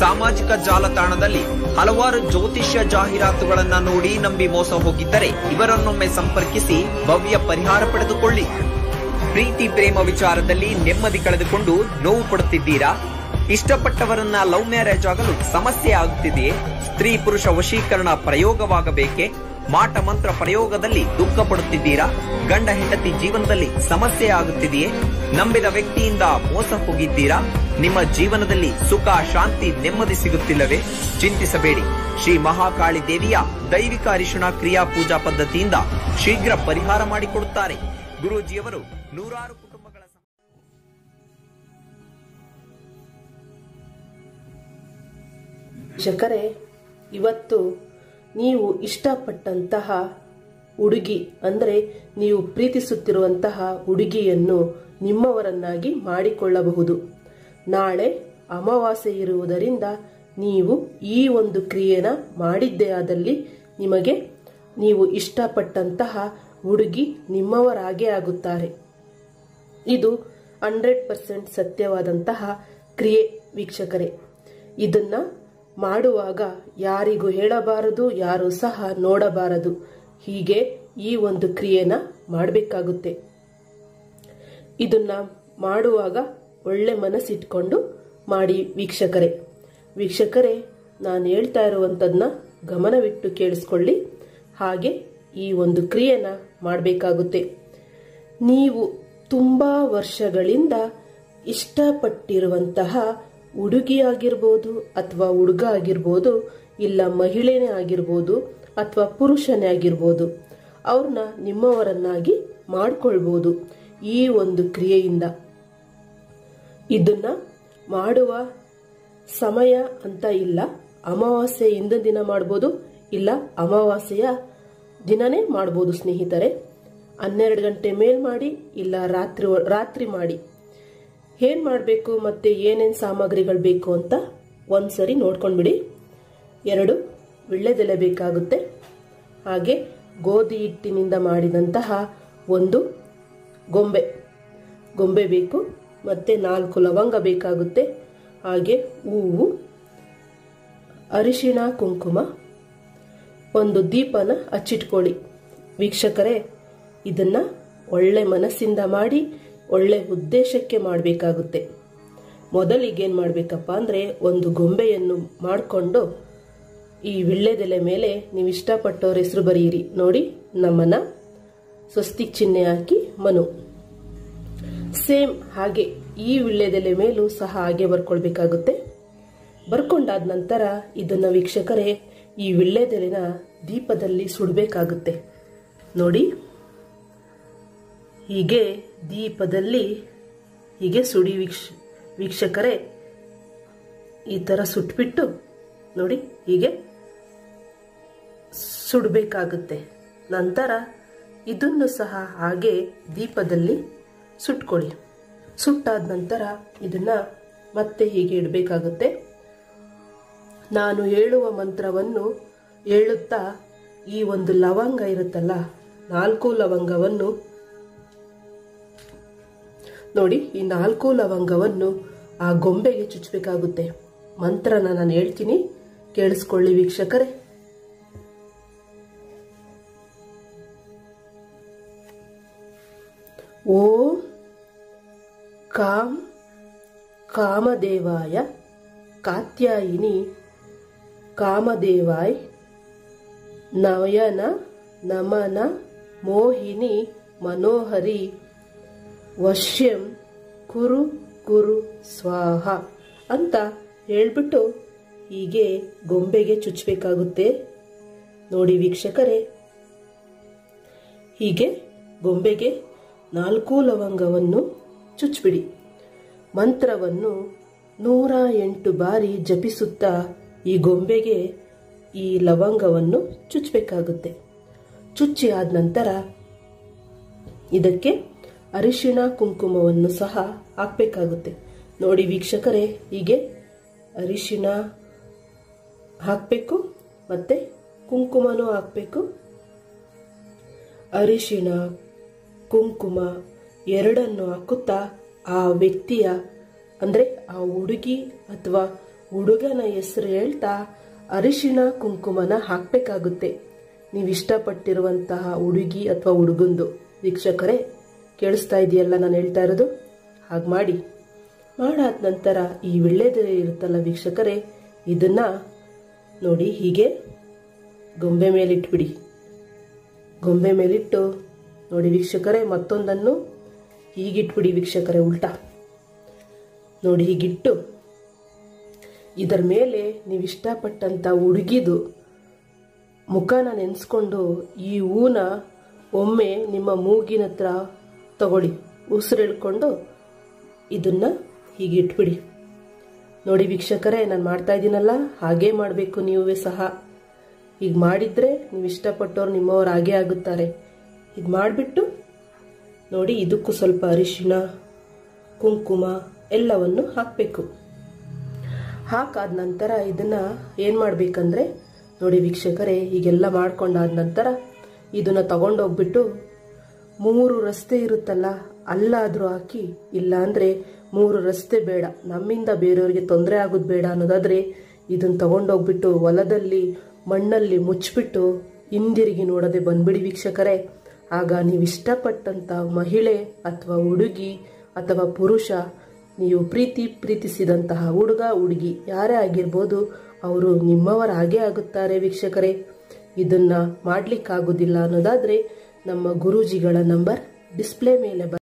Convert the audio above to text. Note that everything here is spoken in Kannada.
ಸಾಮಾಜಿಕ ಜಾಲತಾಣದಲ್ಲಿ ಹಲವಾರು ಜ್ಯೋತಿಷ್ಯ ಜಾಹೀರಾತುಗಳನ್ನ ನೋಡಿ ನಂಬಿ ಮೋಸ ಹೋಗಿದ್ದರೆ ಇವರನ್ನೊಮ್ಮೆ ಸಂಪರ್ಕಿಸಿ ಭವ್ಯ ಪರಿಹಾರ ಪಡೆದುಕೊಳ್ಳಿ ಪ್ರೀತಿ ಪ್ರೇಮ ವಿಚಾರದಲ್ಲಿ ನೆಮ್ಮದಿ ಕಳೆದುಕೊಂಡು ನೋವು ಪಡುತ್ತಿದ್ದೀರಾ ಇಷ್ಟಪಟ್ಟವರನ್ನ ಲವ್ ಮ್ಯಾರೇಜ್ ಆಗಲು ಸಮಸ್ಯೆ ಆಗುತ್ತಿದೆಯೇ ಸ್ತ್ರೀ ಪುರುಷ ವಶೀಕರಣ ಪ್ರಯೋಗವಾಗಬೇಕೆ ಮಾಟ ಮಂತ್ರ ಪ್ರಯೋಗದಲ್ಲಿ ದುಃಖ ಪಡುತ್ತಿದ್ದೀರಾ ಗಂಡ ಹೆಂಡತಿ ಜೀವನದಲ್ಲಿ ಸಮಸ್ಯೆ ಆಗುತ್ತಿದೆಯೇ ನಂಬಿದ ವ್ಯಕ್ತಿಯಿಂದ ಮೋಸ ಹೋಗಿದ್ದೀರಾ ನಿಮ್ಮ ಜೀವನದಲ್ಲಿ ಸುಖ ಶಾಂತಿ ನೆಮ್ಮದಿ ಸಿಗುತ್ತಿಲ್ಲವೇ ಚಿಂತಿಸಬೇಡಿ ಶ್ರೀ ಮಹಾಕಾಳಿ ದೇವಿಯ ದೈವಿಕ ಅರಿಶಿಣ ಕ್ರಿಯಾ ಪೂಜಾ ಪದ್ಧತಿಯಿಂದ ಶೀಘ್ರ ಪರಿಹಾರ ಮಾಡಿಕೊಡುತ್ತಾರೆ ಗುರೂಜಿಯವರು ನೂರಾರು ಕುಟುಂಬಗಳ ಸಮ- ಶಿಕ್ಷಕರೇ ಇವತ್ತು ನೀವು ಇಷ್ಟಪಟ್ಟಂತಹ ಹುಡುಗಿ ಅಂದರೆ ನೀವು ಪ್ರೀತಿಸುತ್ತಿರುವಂತಹ ಹುಡುಗಿಯನ್ನು ನಿಮ್ಮವರನ್ನಾಗಿ ಮಾಡಿಕೊಳ್ಳಬಹುದು ನಾಳೆ ಅಮಾವಾಸ್ಯೆ ಇರುವುದರಿಂದ ನೀವು ಈ ಒಂದು ಕ್ರಿಯೆನ ಮಾಡಿದ್ದೇ ಆದಲ್ಲಿ ನಿಮಗೆ ನೀವು ಇಷ್ಟಪಟ್ಟಂತಹ ಹುಡುಗಿ ನಿಮ್ಮವರಾಗೇ ಆಗುತ್ತಾರೆ ಇದು ಹಂಡ್ರೆಡ್ ಪರ್ಸೆಂಟ್ ಸತ್ಯವಾದಂತಹ ಕ್ರಿಯೆ ವೀಕ್ಷಕರೇ ಇದನ್ನ ಮಾಡುವಾಗ ಯಾರಿಗೂ ಹೇಳಬಾರದು ಯಾರು ಸಹ ನೋಡಬಾರದು ಹೀಗೆ ಈ ಒಂದು ಕ್ರಿಯೆನ ಮಾಡಬೇಕಾಗುತ್ತೆ ಇದನ್ನ ಮಾಡುವಾಗ ಒಳ್ಳೆ ಮನಸ್ಸಿಟ್ಕೊಂಡು ಮಾಡಿ ವೀಕ್ಷಕರೇ ವೀಕ್ಷಕರೇ ನಾನು ಹೇಳ್ತಾ ಇರುವಂಥದ್ದನ್ನ ಗಮನವಿಟ್ಟು ಕೇಳಿಸ್ಕೊಳ್ಳಿ ಹಾಗೆ ಈ ಒಂದು ಕ್ರಿಯೆನ ಮಾಡಬೇಕಾಗುತ್ತೆ ನೀವು ತುಂಬ ವರ್ಷಗಳಿಂದ ಇಷ್ಟಪಟ್ಟಿರುವಂತಹ ಹುಡುಗಿಯಾಗಿರ್ಬೋದು ಅಥವಾ ಹುಡುಗ ಆಗಿರ್ಬೋದು ಇಲ್ಲ ಮಹಿಳೆನೇ ಆಗಿರ್ಬೋದು ಅಥವಾ ಪುರುಷನೇ ಆಗಿರ್ಬೋದು ಅವ್ರನ್ನ ನಿಮ್ಮವರನ್ನಾಗಿ ಮಾಡ್ಕೊಳ್ಬೋದು ಈ ಒಂದು ಕ್ರಿಯೆಯಿಂದ ಇದನ್ನ ಮಾಡುವ ಸಮಯ ಅಂತ ಇಲ್ಲ ಅಮಾವಾಸ್ಯೆ ಹಿಂದಿನ ದಿನ ಮಾಡ್ಬೋದು ಇಲ್ಲ ಅಮಾವಾಸ್ಯೆಯ ದಿನನೇ ಮಾಡ್ಬೋದು ಸ್ನೇಹಿತರೆ ಹನ್ನೆರಡು ಗಂಟೆ ಮೇಲ್ ಮಾಡಿ ಇಲ್ಲ ರಾತ್ರಿ ರಾತ್ರಿ ಮಾಡಿ ಏನ್ ಮಾಡಬೇಕು ಮತ್ತೆ ಏನೇನು ಸಾಮಗ್ರಿಗಳು ಬೇಕು ಅಂತ ಒಂದ್ಸರಿ ನೋಡ್ಕೊಂಡ್ಬಿಡಿ ಎರಡು ವಿಳ್ಳೆದೆಲೆ ಬೇಕಾಗುತ್ತೆ ಹಾಗೆ ಗೋಧಿ ಹಿಟ್ಟಿನಿಂದ ಮಾಡಿದಂತಹ ಒಂದು ಗೊಂಬೆ ಗೊಂಬೆ ಬೇಕು ಮತ್ತೆ ನಾಲ್ಕು ಲವಂಗ ಬೇಕಾಗುತ್ತೆ ಹಾಗೆ ಹೂವು ಅರಿಶಿಣ ಕುಂಕುಮ ಒಂದು ದೀಪನ ಹಚ್ಚಿಟ್ಕೊಳ್ಳಿ ವೀಕ್ಷಕರೇ ಇದನ್ನ ಒಳ್ಳೆ ಮನಸ್ಸಿಂದ ಮಾಡಿ ಒಳ್ಳೆ ಉದ್ದೇಶಕ್ಕೆ ಮಾಡಬೇಕಾಗುತ್ತೆ ಮೊದಲಿಗೇನು ಮಾಡಬೇಕಪ್ಪ ಅಂದರೆ ಒಂದು ಗೊಂಬೆಯನ್ನು ಮಾಡಿಕೊಂಡು ಈ ವಿಳ್ಳೆದೆಲೆ ಮೇಲೆ ನೀವು ಇಷ್ಟಪಟ್ಟವ್ರ ಹೆಸರು ಬರೆಯಿರಿ ನೋಡಿ ನಮ್ಮನ ಸ್ವಸ್ತಿಕ್ ಚಿಹ್ನೆ ಹಾಕಿ ಮನು ಸೇಮ್ ಹಾಗೆ ಈ ವಿಳ್ಳೆದೆಲೆ ಮೇಲೂ ಸಹ ಹಾಗೆ ಬರ್ಕೊಳ್ಬೇಕಾಗುತ್ತೆ ಬರ್ಕೊಂಡಾದ ನಂತರ ಇದನ್ನ ವೀಕ್ಷಕರೇ ಈ ವಿಳ್ಳೆದೆಲೆನ ದೀಪದಲ್ಲಿ ಸುಡಬೇಕಾಗುತ್ತೆ ನೋಡಿ ಹೀಗೆ ದೀಪದಲ್ಲಿ ಹೀಗೆ ಸುಡಿ ವೀಕ್ಷ ವೀಕ್ಷಕರೇ ಈ ಥರ ಸುಟ್ಬಿಟ್ಟು ನೋಡಿ ಹೀಗೆ ಸುಡಬೇಕಾಗುತ್ತೆ ನಂತರ ಇದನ್ನು ಸಹ ಹಾಗೆ ದೀಪದಲ್ಲಿ ಸುಟ್ಕೊಳ್ಳಿ ಸುಟ್ಟಾದ ನಂತರ ಇದನ್ನ ಮತ್ತೆ ಹೀಗೆ ಇಡಬೇಕಾಗುತ್ತೆ ನಾನು ಹೇಳುವ ಮಂತ್ರವನ್ನು ಹೇಳುತ್ತಾ ಈ ಒಂದು ಲವಂಗ ಇರುತ್ತಲ್ಲ ನಾಲ್ಕು ಲವಂಗವನ್ನು ನೋಡಿ ಈ ನಾಲ್ಕು ಲವಂಗವನ್ನು ಆ ಗೊಂಬೆಗೆ ಚುಚ್ಚಬೇಕಾಗುತ್ತೆ ಮಂತ್ರನ ನಾನು ಹೇಳ್ತೀನಿ ಕೇಳಿಸ್ಕೊಳ್ಳಿ ವೀಕ್ಷಕರೇ ಓಂ ಕಾಮ್ ಕಾಮದೇವಾಯ ಕಾತ್ಯಾಯಿನಿ ಕಾಮದೇವಾಯ್ ನಯನ ನಮನ ಮೋಹಿನಿ ಮನೋಹರಿ ವಶ್ಯಂ ಕುರು ಕುರು ಸ್ವಾಹ ಅಂತ ಹೇಳ್ಬಿಟ್ಟು ಹೀಗೆ ಗೊಂಬೆಗೆ ಚುಚ್ಚಬೇಕಾಗುತ್ತೆ ನೋಡಿ ವೀಕ್ಷಕರೇ ಹೀಗೆ ಗೊಂಬೆಗೆ ನಾಲ್ಕು ಲವಂಗವನ್ನು ಚುಚ್ಚಿಬಿಡಿ ಮಂತ್ರವನ್ನು ನೂರ ಎಂಟು ಬಾರಿ ಜಪಿಸುತ್ತಾ ಈ ಗೊಂಬೆಗೆ ಈ ಲವಂಗವನ್ನು ಚುಚ್ಚಬೇಕಾಗುತ್ತೆ ಚುಚ್ಚಿ ಆದ ನಂತರ ಇದಕ್ಕೆ ಅರಿಶಿಣ ಕುಂಕುಮವನ್ನು ಸಹ ಹಾಕಬೇಕಾಗುತ್ತೆ ನೋಡಿ ವೀಕ್ಷಕರೇ ಹೀಗೆ ಅರಿಶಿಣ ಹಾಕಬೇಕು ಮತ್ತೆ ಕುಂಕುಮನೂ ಹಾಕಬೇಕು ಅರಿಶಿಣ ಕುಂಕುಮ ಎರಡನ್ನು ಹಾಕುತ್ತಾ ಆ ವ್ಯಕ್ತಿಯ ಅಂದರೆ ಆ ಹುಡುಗಿ ಅಥವಾ ಹುಡುಗನ ಹೆಸರು ಹೇಳ್ತಾ ಅರಿಶಿಣ ಕುಂಕುಮನ ಹಾಕಬೇಕಾಗುತ್ತೆ ನೀವು ಇಷ್ಟಪಟ್ಟಿರುವಂತಹ ಹುಡುಗಿ ಅಥವಾ ಹುಡುಗಂದು ವೀಕ್ಷಕರೇ ಕೇಳಿಸ್ತಾ ಇದೆಯಲ್ಲ ನಾನು ಹೇಳ್ತಾ ಇರೋದು ಹಾಗೆ ಮಾಡಿ ಮಾಡಾದ ನಂತರ ಈ ವಿಳ್ಳೆದೆಲೆ ಇರುತ್ತಲ್ಲ ವೀಕ್ಷಕರೇ ಇದನ್ನ ನೋಡಿ ಹೀಗೆ ಗೊಂಬೆ ಮೇಲಿಟ್ಬಿಡಿ ಗೊಂಬೆ ಮೇಲಿಟ್ಟು ನೋಡಿ ವೀಕ್ಷಕರೇ ಮತ್ತೊಂದನ್ನು ಹೀಗಿಟ್ಬಿಡಿ ವೀಕ್ಷಕರೇ ಉಲ್ಟಾ ನೋಡಿ ಹೀಗಿಟ್ಟು ಇದರ ಮೇಲೆ ನೀವು ಇಷ್ಟಪಟ್ಟಂತ ಹುಡುಗಿದು ಮುಖನ ನೆನೆಸ್ಕೊಂಡು ಈ ಹೂನ ಒಮ್ಮೆ ನಿಮ್ಮ ಮೂಗಿನ ಹತ್ರ ತಗೊಳ್ಳಿ ಉಸಿರು ಹಿಡ್ಕೊಂಡು ಇದನ್ನ ಹೀಗೆ ಇಟ್ಬಿಡಿ ನೋಡಿ ವೀಕ್ಷಕರೇ ನಾನು ಮಾಡ್ತಾ ಇದ್ದೀನಲ್ಲ ಹಾಗೇ ಮಾಡಬೇಕು ನೀವೇ ಸಹ ಈಗ ಮಾಡಿದ್ರೆ ನೀವು ಇಷ್ಟಪಟ್ಟವ್ರು ನಿಮ್ಮವ್ರು ಹಾಗೇ ಆಗುತ್ತಾರೆ ಇದು ಮಾಡಿಬಿಟ್ಟು ನೋಡಿ ಇದಕ್ಕೂ ಸ್ವಲ್ಪ ಅರಿಶಿಣ ಕುಂಕುಮ ಎಲ್ಲವನ್ನು ಹಾಕಬೇಕು ಹಾಕಾದ ನಂತರ ಇದನ್ನ ಏನು ಮಾಡಬೇಕಂದ್ರೆ ನೋಡಿ ವೀಕ್ಷಕರೇ ಹೀಗೆಲ್ಲ ಮಾಡ್ಕೊಂಡಾದ ನಂತರ ಇದನ್ನ ತಗೊಂಡೋಗ್ಬಿಟ್ಟು ಮೂರು ರಸ್ತೆ ಇರುತ್ತಲ್ಲ ಅಲ್ಲಾದರೂ ಹಾಕಿ ಇಲ್ಲ ಅಂದರೆ ಮೂರು ರಸ್ತೆ ಬೇಡ ನಮ್ಮಿಂದ ಬೇರೆಯವರಿಗೆ ತೊಂದರೆ ಆಗೋದು ಬೇಡ ಅನ್ನೋದಾದರೆ ಇದನ್ನು ತಗೊಂಡೋಗ್ಬಿಟ್ಟು ಹೊಲದಲ್ಲಿ ಮಣ್ಣಲ್ಲಿ ಮುಚ್ಚಿಬಿಟ್ಟು ಹಿಂದಿರುಗಿ ನೋಡದೆ ಬಂದ್ಬಿಡಿ ವೀಕ್ಷಕರೇ ಆಗ ನೀವು ಇಷ್ಟಪಟ್ಟಂತ ಮಹಿಳೆ ಅಥವಾ ಹುಡುಗಿ ಅಥವಾ ಪುರುಷ ನೀವು ಪ್ರೀತಿ ಪ್ರೀತಿಸಿದಂತಹ ಹುಡುಗ ಹುಡುಗಿ ಯಾರೇ ಆಗಿರ್ಬೋದು ಅವರು ನಿಮ್ಮವರ ಹಾಗೆ ಆಗುತ್ತಾರೆ ವೀಕ್ಷಕರೇ ಇದನ್ನ ಮಾಡ್ಲಿಕ್ಕಾಗೋದಿಲ್ಲ ಅನ್ನೋದಾದ್ರೆ ನಮ್ಮ ಗುರೂಜಿಗಳ ನಂಬರ್ ಡಿಸ್ಪ್ಲೇ ಮೇಲೆ